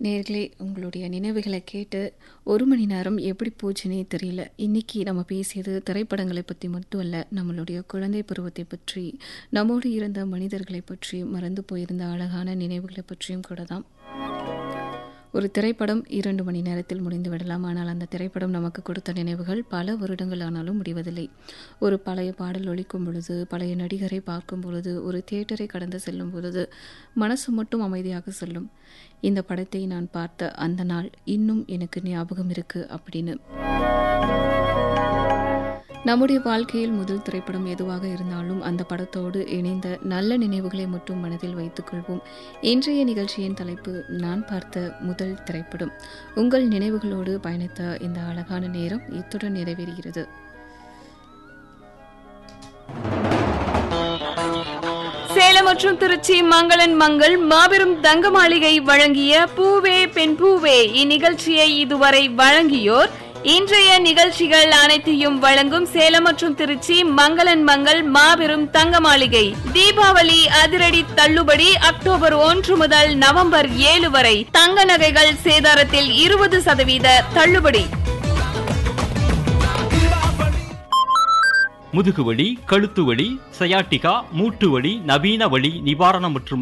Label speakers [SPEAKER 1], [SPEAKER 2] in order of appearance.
[SPEAKER 1] நேர்களே உங்களுடைய நினைவுகளை கேட்டு ஒரு மணி நேரம் எப்படி போச்சுன்னே தெரியல இன்னைக்கு நம்ம பேசியது திரைப்படங்களை பற்றி மட்டும் அல்ல நம்மளுடைய குழந்தை பருவத்தை பற்றி நம்மோடு இருந்த மனிதர்களை பற்றி மறந்து போயிருந்த அழகான நினைவுகளை பற்றியும் கூட தான் ஒரு திரைப்படம் இரண்டு மணி நேரத்தில் முடிந்து விடலாம் ஆனால் அந்த திரைப்படம் நமக்கு கொடுத்த நினைவுகள் பல வருடங்கள் ஆனாலும் முடிவதில்லை ஒரு பழைய பாடல் ஒலிக்கும் பொழுது பழைய நடிகரை பார்க்கும் பொழுது ஒரு தியேட்டரை கடந்து செல்லும் பொழுது மனசு மட்டும் அமைதியாக சொல்லும் இந்த படத்தை நான் பார்த்த அந்த நாள் இன்னும் எனக்கு ஞாபகம் இருக்கு அப்படின்னு நம்முடைய வாழ்க்கையில் முதல் திரைப்படம் எதுவாக இருந்தாலும் அந்த படத்தோடு இணைந்த நல்ல நினைவுகளை மட்டும் மனதில் வைத்துக் கொள்வோம் இன்றைய நிகழ்ச்சியின் தலைப்பு நான் பார்த்த முதல் திரைப்படம் உங்கள் நினைவுகளோடு பயணித்த இந்த அழகான நேரம் இத்துடன் நிறைவேறுகிறது
[SPEAKER 2] சேலம் மற்றும் திருச்சி மங்களன் மங்கள் மாபெரும் தங்க மாளிகை வழங்கிய பூவே பெண் பூவே இந்நிகழ்ச்சியை இதுவரை வழங்கியோர் இன்றைய நிகழ்ச்சிகள் அனைத்தையும் வழங்கும் சேலம் மற்றும் திருச்சி மங்களன் மங்கள் மாபெரும் தங்க மாளிகை தீபாவளி அதிரடி தள்ளுபடி அக்டோபர் ஒன்று முதல் நவம்பர் ஏழு வரை தங்க நகைகள் சேதாரத்தில் இருபது சதவீத தள்ளுபடி
[SPEAKER 3] முதுகுவலி கழுத்துவலி சயாட்டிகா மூட்டுவலி நவீன வலி நிவாரணம் மற்றும்